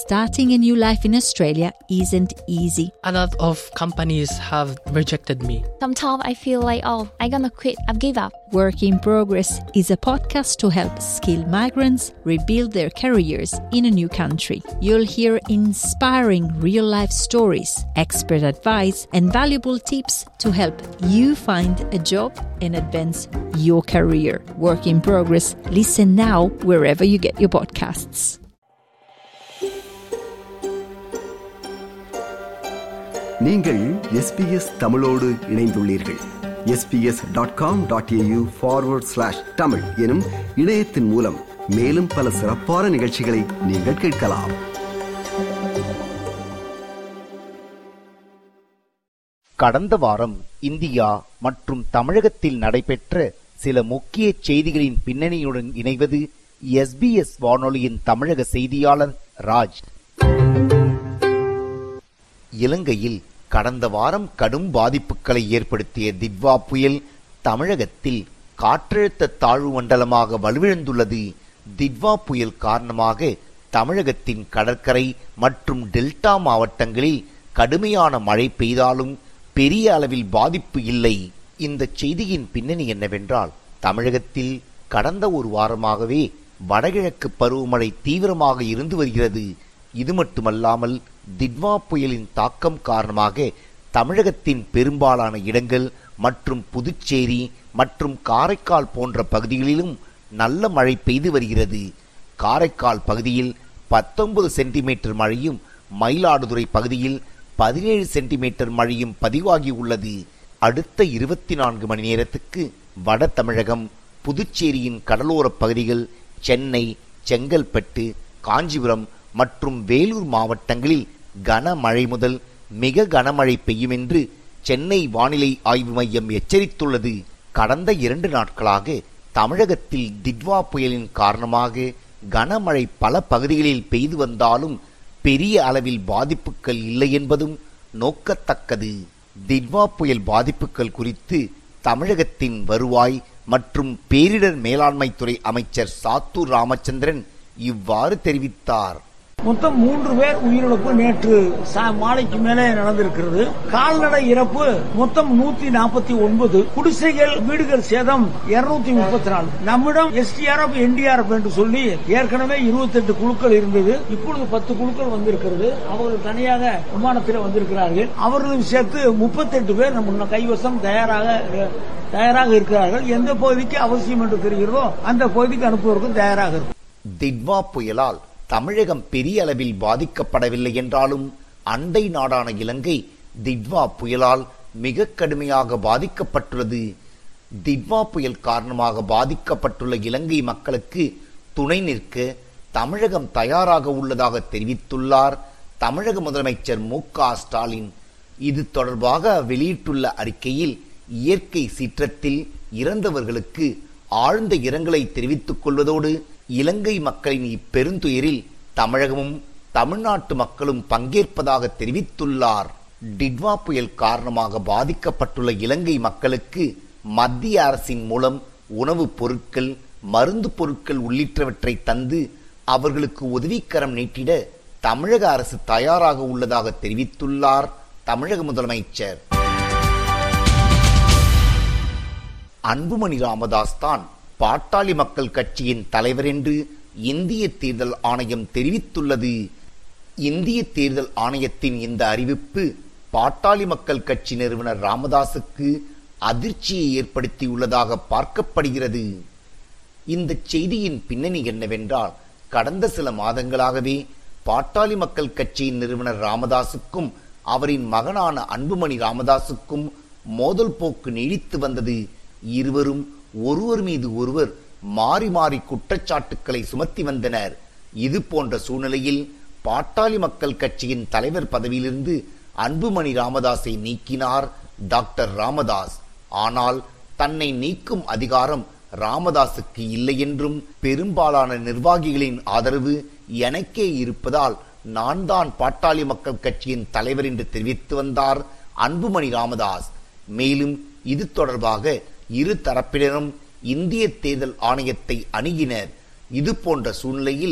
starting a new life in Australia isn't easy. A lot of companies have rejected me. Sometimes I feel like, oh, I'm gonna quit. I've give up. Work in Progress is a podcast to help skilled migrants rebuild their careers in a new country. You'll hear inspiring real life stories, expert advice, and valuable tips to help you find a job and advance your career. Work in Progress. Listen now wherever you get your podcasts. நீங்கள் SBS தமிழோடு இணைந்துள்ளீர்கள் SBS dot com dot AU forward slash Tamil எனும் இணையத்தின் மூலம் மேலும் பல சிறப்பான நிகழ்ச்சிகளை நீங்கள் கேட்கலாம் கடந்த வாரம் இந்தியா மற்றும் தமிழகத்தில் நடைபெற்ற சில முக்கிய செய்திகளின் பின்னணியுடன் இணைவது எஸ்பிஎஸ் வானொலியின் தமிழக செய்தியாளர் ராஜ் இலங்கையில் கடந்த வாரம் கடும் பாதிப்புகளை ஏற்படுத்திய திட்வா புயல் தமிழகத்தில் காற்றழுத்த தாழ்வு மண்டலமாக வலுவிழந்துள்ளது திட்வா புயல் காரணமாக தமிழகத்தின் கடற்கரை மற்றும் டெல்டா மாவட்டங்களில் கடுமையான மழை பெய்தாலும் பெரிய அளவில் பாதிப்பு இல்லை இந்த செய்தியின் பின்னணி என்னவென்றால் தமிழகத்தில் கடந்த ஒரு வாரமாகவே வடகிழக்கு பருவமழை தீவிரமாக இருந்து வருகிறது இது மட்டுமல்லாமல் திட்வா புயலின் தாக்கம் காரணமாக தமிழகத்தின் பெரும்பாலான இடங்கள் மற்றும் புதுச்சேரி மற்றும் காரைக்கால் போன்ற பகுதிகளிலும் நல்ல மழை பெய்து வருகிறது காரைக்கால் பகுதியில் பத்தொன்பது சென்டிமீட்டர் மழையும் மயிலாடுதுறை பகுதியில் பதினேழு சென்டிமீட்டர் மழையும் பதிவாகி உள்ளது அடுத்த இருபத்தி நான்கு மணி நேரத்துக்கு வட தமிழகம் புதுச்சேரியின் கடலோரப் பகுதிகள் சென்னை செங்கல்பட்டு காஞ்சிபுரம் மற்றும் வேலூர் மாவட்டங்களில் கனமழை முதல் மிக கனமழை பெய்யும் என்று சென்னை வானிலை ஆய்வு மையம் எச்சரித்துள்ளது கடந்த இரண்டு நாட்களாக தமிழகத்தில் திட்வா புயலின் காரணமாக கனமழை பல பகுதிகளில் பெய்து வந்தாலும் பெரிய அளவில் பாதிப்புகள் இல்லை என்பதும் நோக்கத்தக்கது திட்வா புயல் பாதிப்புகள் குறித்து தமிழகத்தின் வருவாய் மற்றும் பேரிடர் மேலாண்மை துறை அமைச்சர் சாத்தூர் ராமச்சந்திரன் இவ்வாறு தெரிவித்தார் மொத்தம் மூன்று பேர் உயிரிழப்பு நேற்று சா- மாலைக்கு மேலே நடந்திருக்கிறது கால்நடை இறப்பு மொத்தம் நூத்தி நாற்பத்தி ஒன்பது குடிசைகள் வீடுகள் சேதம் இருநூத்தி முப்பத்தி நாலு நம்மிடம் எஸ்டிஆர்எஃப் என்டிஆர்எஃப் என்று சொல்லி ஏற்கனவே 28 குழுக்கள் இருந்தது இப்பொழுது பத்து குழுக்கள் வந்திருக்கிறது அவர்கள் தனியாக விமானத்தில் வந்திருக்கிறார்கள் அவர்களும் சேர்த்து 38 பேர் நம்ம கைவசம் தயாராக தயாராக இருக்கிறார்கள் எந்த பகுதிக்கு அவசியம் என்று தெரிகிறதோ அந்த பகுதிக்கு அனுப்புவதற்கும் தயாராக இருக்கும் திட்வா புயலால் தமிழகம் பெரிய அளவில் பாதிக்கப்படவில்லை என்றாலும் அண்டை நாடான இலங்கை திட்வா புயலால் மிக கடுமையாக பாதிக்கப்பட்டுள்ளது திட்வா புயல் காரணமாக பாதிக்கப்பட்டுள்ள இலங்கை மக்களுக்கு துணை நிற்க தமிழகம் தயாராக உள்ளதாக தெரிவித்துள்ளார் தமிழக முதலமைச்சர் மு க ஸ்டாலின் இது தொடர்பாக வெளியிட்டுள்ள அறிக்கையில் இயற்கை சீற்றத்தில் இறந்தவர்களுக்கு ஆழ்ந்த இரங்கலை தெரிவித்துக் கொள்வதோடு இலங்கை மக்களின் இப்பெருந்துயரில் தமிழகமும் தமிழ்நாட்டு மக்களும் பங்கேற்பதாக தெரிவித்துள்ளார் டிட்வா புயல் காரணமாக பாதிக்கப்பட்டுள்ள இலங்கை மக்களுக்கு மத்திய அரசின் மூலம் உணவுப் பொருட்கள் மருந்து பொருட்கள் உள்ளிட்டவற்றை தந்து அவர்களுக்கு உதவிக்கரம் நீட்டிட தமிழக அரசு தயாராக உள்ளதாக தெரிவித்துள்ளார் தமிழக முதலமைச்சர் அன்புமணி ராமதாஸ் தான் பாட்டாளி மக்கள் கட்சியின் தலைவர் என்று இந்திய தேர்தல் ஆணையம் தெரிவித்துள்ளது இந்திய தேர்தல் ஆணையத்தின் இந்த அறிவிப்பு பாட்டாளி மக்கள் கட்சி நிறுவனர் ராமதாசுக்கு அதிர்ச்சியை ஏற்படுத்தியுள்ளதாக பார்க்கப்படுகிறது இந்த செய்தியின் பின்னணி என்னவென்றால் கடந்த சில மாதங்களாகவே பாட்டாளி மக்கள் கட்சியின் நிறுவனர் ராமதாசுக்கும் அவரின் மகனான அன்புமணி ராமதாசுக்கும் மோதல் போக்கு நீடித்து வந்தது இருவரும் ஒருவர் மீது ஒருவர் மாறி மாறி குற்றச்சாட்டுக்களை சுமத்தி வந்தனர் இது போன்ற சூழ்நிலையில் பாட்டாளி மக்கள் கட்சியின் தலைவர் பதவியிலிருந்து அன்புமணி ராமதாஸை நீக்கினார் டாக்டர் ராமதாஸ் ஆனால் தன்னை நீக்கும் அதிகாரம் ராமதாசுக்கு இல்லை என்றும் பெரும்பாலான நிர்வாகிகளின் ஆதரவு எனக்கே இருப்பதால் நான் தான் பாட்டாளி மக்கள் கட்சியின் தலைவர் என்று தெரிவித்து வந்தார் அன்புமணி ராமதாஸ் மேலும் இது தொடர்பாக இரு தரப்பினரும் இந்திய தேர்தல் ஆணையத்தை அணுகினர் இது போன்ற சூழ்நிலையில்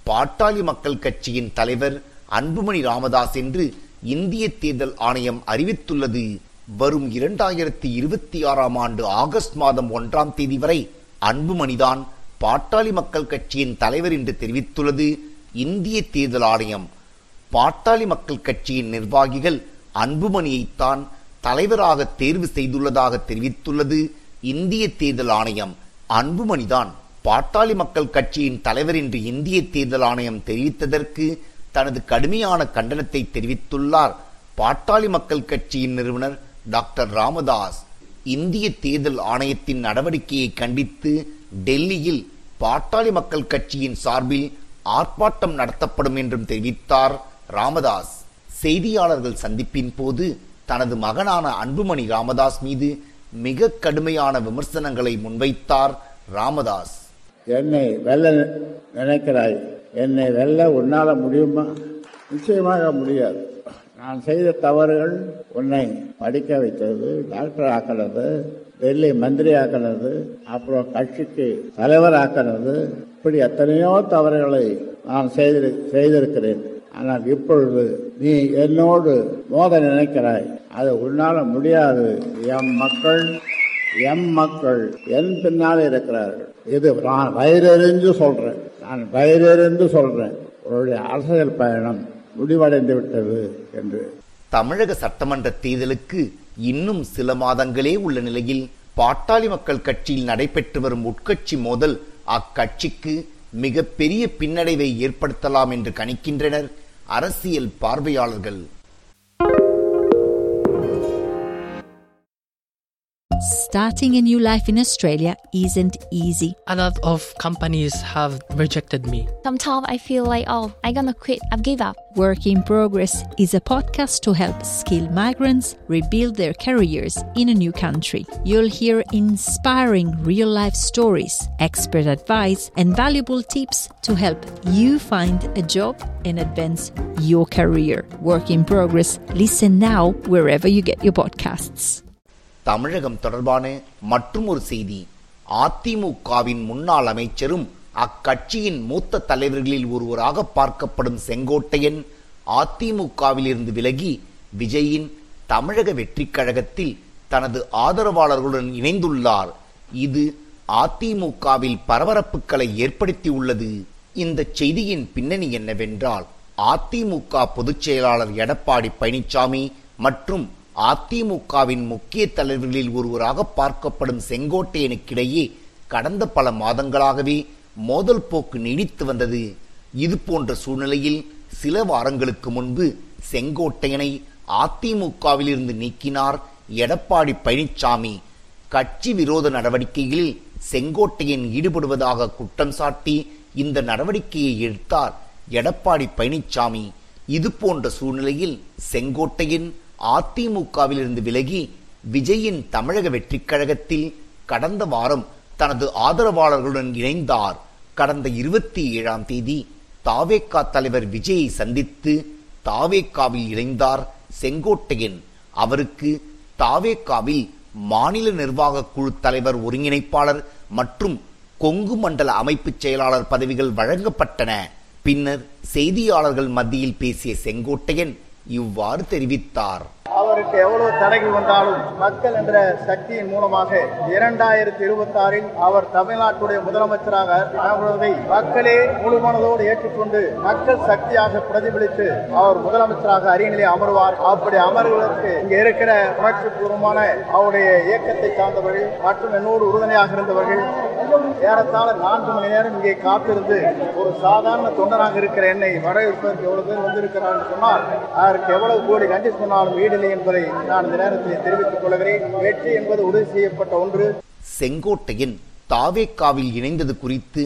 பாட்டாளி மக்கள் கட்சியின் தலைவர் அன்புமணி ராமதாஸ் என்று இந்திய தேர்தல் ஆணையம் அறிவித்துள்ளது வரும் இரண்டாயிரத்தி இருபத்தி ஆறாம் ஆண்டு ஆகஸ்ட் மாதம் ஒன்றாம் தேதி வரை அன்புமணிதான் பாட்டாளி மக்கள் கட்சியின் தலைவர் என்று தெரிவித்துள்ளது இந்திய தேர்தல் ஆணையம் பாட்டாளி மக்கள் கட்சியின் நிர்வாகிகள் அன்புமணியைத்தான் தலைவராக தேர்வு செய்துள்ளதாக தெரிவித்துள்ளது இந்திய தேர்தல் ஆணையம் அன்புமணிதான் பாட்டாளி மக்கள் கட்சியின் தலைவர் என்று இந்திய தேர்தல் ஆணையம் தெரிவித்ததற்கு தனது கடுமையான கண்டனத்தை தெரிவித்துள்ளார் பாட்டாளி மக்கள் கட்சியின் நிறுவனர் டாக்டர் ராமதாஸ் இந்திய தேர்தல் ஆணையத்தின் நடவடிக்கையை கண்டித்து டெல்லியில் பாட்டாளி மக்கள் கட்சியின் சார்பில் ஆர்ப்பாட்டம் நடத்தப்படும் என்றும் தெரிவித்தார் ராமதாஸ் செய்தியாளர்கள் சந்திப்பின் போது தனது மகனான அன்புமணி ராமதாஸ் மீது மிக கடுமையான விமர்சனங்களை முன்வைத்தார் ராமதாஸ் என்னை வெல்ல நினைக்கிறாய் என்னை வெல்ல உன்னால முடியுமா நிச்சயமாக முடியாது நான் செய்த தவறுகள் உன்னை படிக்க வைத்தது டாக்டர் ஆக்கினது டெல்லி மந்திரி ஆக்கினது அப்புறம் கட்சிக்கு தலைவர் ஆக்கினது இப்படி எத்தனையோ தவறுகளை நான் செய்திரு செய்திருக்கிறேன் ஆனால் இப்பொழுது நீ என்னோடு மோத நினைக்கிறாய் அது உன்னால முடியாது எம் மக்கள் எம் மக்கள் என் பின்னால் இருக்கிறார்கள் இது நான் வயிறெறிஞ்சு சொல்றேன் நான் வயிறெறிந்து சொல்றேன் உங்களுடைய அரசியல் பயணம் முடிவடைந்து விட்டது என்று தமிழக சட்டமன்ற தேர்தலுக்கு இன்னும் சில மாதங்களே உள்ள நிலையில் பாட்டாளி மக்கள் கட்சியில் நடைபெற்று வரும் உட்கட்சி மோதல் அக்கட்சிக்கு மிகப்பெரிய பின்னடைவை ஏற்படுத்தலாம் என்று கணிக்கின்றனர் அரசியல் பார்வையாளர்கள் Starting a new life in Australia isn't easy. A lot of companies have rejected me. Sometimes I feel like, oh, I'm gonna quit. I've give up. Work in Progress is a podcast to help skilled migrants rebuild their careers in a new country. You'll hear inspiring real life stories, expert advice, and valuable tips to help you find a job and advance your career. Work in Progress. Listen now wherever you get your podcasts. தமிழகம் தொடர்பான மற்றும் ஒரு செய்தி அதிமுகவின் முன்னாள் அமைச்சரும் அக்கட்சியின் மூத்த தலைவர்களில் ஒருவராக பார்க்கப்படும் செங்கோட்டையன் அதிமுகவில் இருந்து விலகி விஜயின் தமிழக வெற்றிக் கழகத்தில் தனது ஆதரவாளர்களுடன் இணைந்துள்ளார் இது அதிமுகவில் பரபரப்புகளை ஏற்படுத்தியுள்ளது இந்த செய்தியின் பின்னணி என்னவென்றால் அதிமுக பொதுச் செயலாளர் எடப்பாடி பழனிசாமி மற்றும் அதிமுகவின் முக்கிய தலைவர்களில் ஒருவராக பார்க்கப்படும் செங்கோட்டையனுக்கிடையே கடந்த பல மாதங்களாகவே மோதல் போக்கு நீடித்து வந்தது இது போன்ற சூழ்நிலையில் சில வாரங்களுக்கு முன்பு செங்கோட்டையனை அதிமுகவில் இருந்து நீக்கினார் எடப்பாடி பழனிசாமி கட்சி விரோத நடவடிக்கைகளில் செங்கோட்டையன் ஈடுபடுவதாக குற்றம் சாட்டி இந்த நடவடிக்கையை எடுத்தார் எடப்பாடி பழனிசாமி இது போன்ற சூழ்நிலையில் செங்கோட்டையன் அதிமுகவில் இருந்து விலகி விஜயின் தமிழக வெற்றிக் கழகத்தில் கடந்த வாரம் தனது ஆதரவாளர்களுடன் இணைந்தார் கடந்த இருபத்தி ஏழாம் தேதி தாவேக்கா தலைவர் விஜயை சந்தித்து தாவேக்காவில் இணைந்தார் செங்கோட்டையன் அவருக்கு தாவேக்காவில் மாநில நிர்வாக குழு தலைவர் ஒருங்கிணைப்பாளர் மற்றும் கொங்கு மண்டல அமைப்பு செயலாளர் பதவிகள் வழங்கப்பட்டன பின்னர் செய்தியாளர்கள் மத்தியில் பேசிய செங்கோட்டையன் இவ்வாறு தெரிவித்தார் அவருக்கு எவ்வளவு தடைகள் வந்தாலும் மக்கள் என்ற சக்தியின் மூலமாக இரண்டாயிரத்தி இருபத்தி ஆறில் அவர் தமிழ்நாட்டுடைய முதலமைச்சராக அமர்வதை மக்களே முழு மனதோடு ஏற்றுக்கொண்டு மக்கள் சக்தியாக பிரதிபலித்து அவர் முதலமைச்சராக அரியணையிலே அமர்வார் அப்படி அமர்வதற்கு இங்க இருக்கிற உணர்ச்சி பூர்வமான அவருடைய இயக்கத்தை சார்ந்தவர்கள் மற்றும் என்னோடு உறுதுணையாக இருந்தவர்கள் ஏறத்தாழ நான்கு மணி நேரம் இங்கே காத்திருந்து ஒரு சாதாரண தொண்டனாக இருக்கிற என்னை வரவேற்பதற்கு எவ்வளவு பேர் வந்திருக்கிறார்கள் சொன்னால் அதற்கு எவ்வளவு கோடி நன்றி சொன்னாலும் ஈடில்லை என்பதை நான் இந்த நேரத்தில் தெரிவித்துக் கொள்கிறேன் வெற்றி என்பது உறுதி செய்யப்பட்ட ஒன்று செங்கோட்டையன் தாவேக்காவில் இணைந்தது குறித்து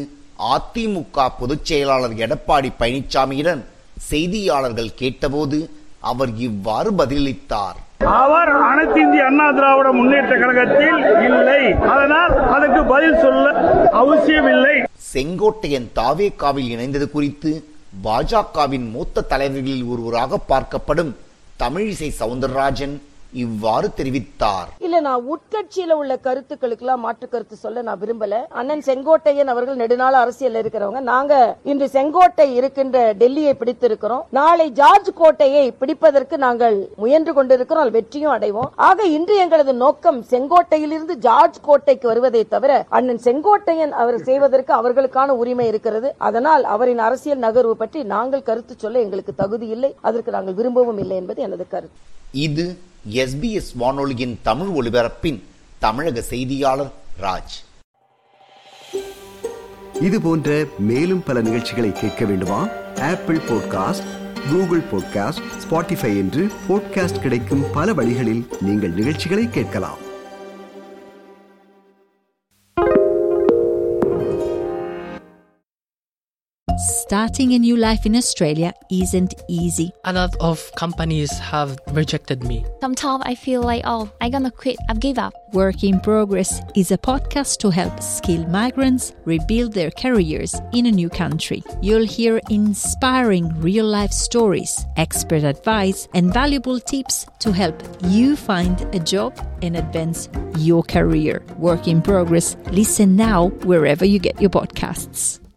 அதிமுக பொதுச் செயலாளர் எடப்பாடி பழனிசாமியிடம் செய்தியாளர்கள் கேட்டபோது அவர் இவ்வாறு பதிலளித்தார் அவர் அனைத்து இந்திய அண்ணா திராவிட முன்னேற்ற கழகத்தில் இல்லை அதனால் அதற்கு பதில் சொல்ல அவசியமில்லை செங்கோட்டையன் தாவேக்காவில் இணைந்தது குறித்து பாஜகவின் மூத்த தலைவர்களில் ஒருவராக பார்க்கப்படும் தமிழிசை சவுந்தரராஜன் இவ்வாறு தெரிவித்தார் இல்ல நான் உட்கட்சியில உள்ள கருத்துக்களுக்கெல்லாம் மாற்று கருத்து சொல்ல நான் விரும்பல அண்ணன் செங்கோட்டையன் அவர்கள் நெடுநாள் அரசியல் இருக்கிறவங்க நாங்க இன்று செங்கோட்டை இருக்கின்ற டெல்லியை பிடித்திருக்கிறோம் நாளை ஜார்ஜ் கோட்டையை பிடிப்பதற்கு நாங்கள் முயன்று கொண்டிருக்கிறோம் அதில் வெற்றியும் அடைவோம் ஆக இன்று எங்களது நோக்கம் செங்கோட்டையிலிருந்து ஜார்ஜ் கோட்டைக்கு வருவதை தவிர அண்ணன் செங்கோட்டையன் அவர் செய்வதற்கு அவர்களுக்கான உரிமை இருக்கிறது அதனால் அவரின் அரசியல் நகர்வு பற்றி நாங்கள் கருத்து சொல்ல எங்களுக்கு தகுதி இல்லை அதற்கு நாங்கள் விரும்பவும் இல்லை என்பது எனது கருத்து இது எஸ்பிஎஸ் வானொலியின் தமிழ் ஒலிபரப்பின் தமிழக செய்தியாளர் ராஜ் இது போன்ற மேலும் பல நிகழ்ச்சிகளை கேட்க வேண்டுமா Apple podcast Google podcast Spotify என்று பாட்காஸ்ட் கிடைக்கும் பல வழிகளில் நீங்கள் நிகழ்ச்சிகளை கேட்கலாம் Starting a new life in Australia isn't easy. A lot of companies have rejected me. Sometimes I feel like, oh, I'm gonna quit. I've give up. Work in Progress is a podcast to help skilled migrants rebuild their careers in a new country. You'll hear inspiring real life stories, expert advice, and valuable tips to help you find a job and advance your career. Work in Progress. Listen now wherever you get your podcasts.